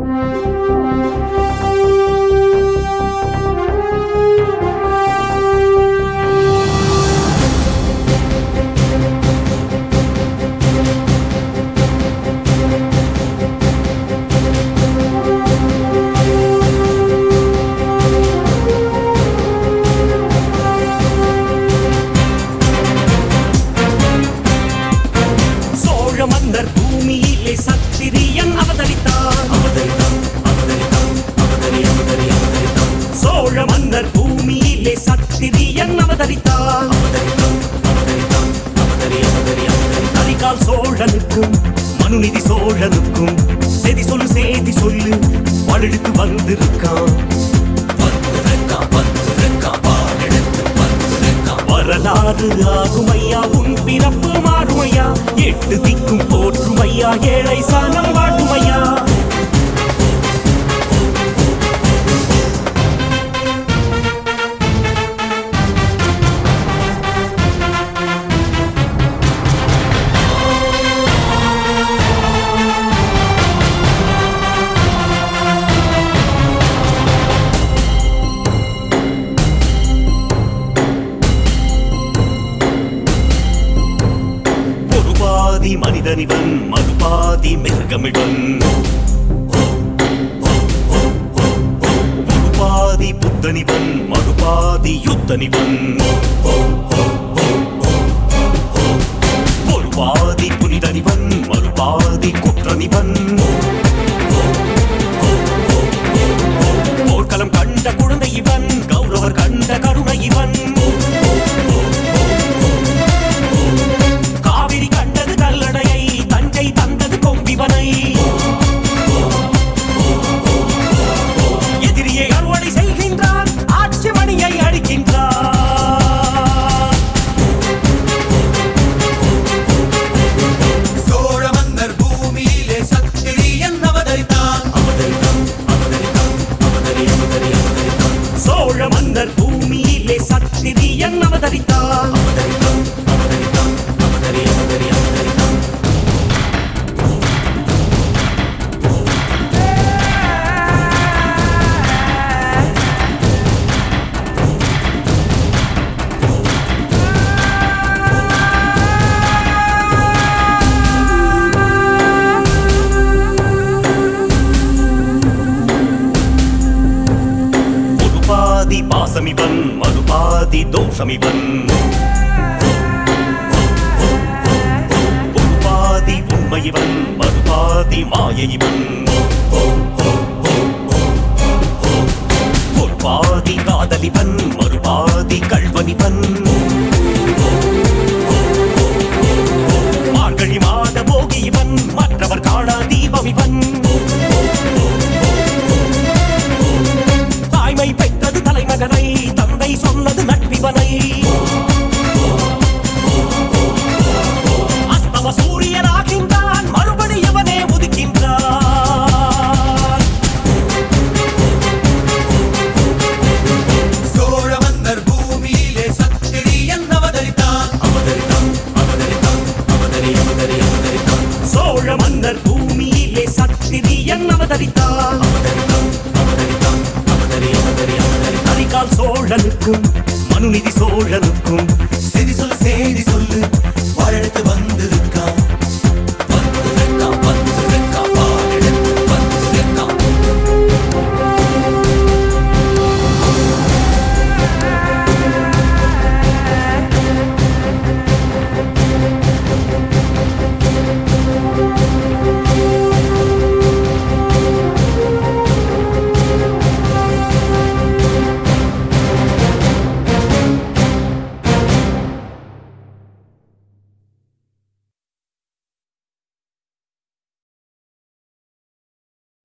சோழ மன்னர் பூமியிலே சத்திரியன் அவதரித்தான் அவதரித்தான் அவதரித்தான் அவதரி அவதரி அவதரித்தான் சோழ மன்னர் பூமியிலே சத்திரியன் அவதரித்தான் அவதரித்தான் அவதரித்தான் அவதரி அவதரி அவதரி கரிகால் சோழனுக்கும் மனுநிதி சோழனுக்கும் செதி சொல்லு செய்தி சொல்லு பழெடுத்து வந்திருக்கான் வந்திருக்கான் வந்திருக்கான் பாடெடுத்து வந்திருக்கான் வரலாறு ஆகும் ஐயா உன் பிறப்பு மாறும் ஐயா எட்டு திக்கும் போற்றும் ஐயா ஏழை சாணம் வாட்டும் ஐயா ஒரு பாதி மனிதனிவன் மறுபாதி மிருகமிவன் ஒரு பாதி புத்தனிவன் மறுபாதி யுத்தனிவன் ஒரு பாதி புனிதனிவன் மறுபாதி குற்றனிவன் போர்க்களம் கண்ட குழந்தை இவன் கௌரவர் கண்ட கருணை இவன் காவிரி கண்டது கல்லணையை தஞ்சை தந்தது கொம்பிவனை எதிரியை அறுவடை செய்கின்றான் ஆட்சி மணியை அடிக்கின்றான் சோழ மன்னர் பூமியிலே சத்திரியன் அவதரித்தான் அவதரித்தான் அவதரித்தான் அவதரி அவதரி அவதரித்தான் சோழ மன்னர் பூமியிலே சத்திரியன் அவதரித்தான் அவதரித்தான் அவதரித்தான் அவதரி அவதரி அவதரித்தான் ஒரு பாதி பாசமிவன் மறுபாதி தோஷமிவன் ஒரு பாதி உண்மையிவன் மறுபாதி மாயைவன் ஒரு பாதி காதலிவன் மறுபாதி கள்வனிவன் மார்கழி மாத போகி இவன் மற்றவர் காணா தீபம் இவன் தாய்மை பெற்றது தலைமகனை தந்தை சொன்னது நட்பிவனை அஸ்தம சூரியனாகின்றான் மறுபடி இவனே உதிக்கின்றான் சோழ மன்னர் பூமியிலே சத்திரியன் அவதரித்தான் அவதரித்தான் அவதரித்தான் அவதரி அவதரி அவதரித்தான் சோழ மன்னர் பூமியிலே சத்திரியன் அவதரித்தான் அவதரித்தான் அவதரித்தான் அவதரி அவதரி அவதரித்தான் கரிகால் சோழனுக்கும் மனுநிதி சோழனுக்கும் செதி சொல் செய்தி சொல்லு வாழெடுத்து வந்திருக்கான்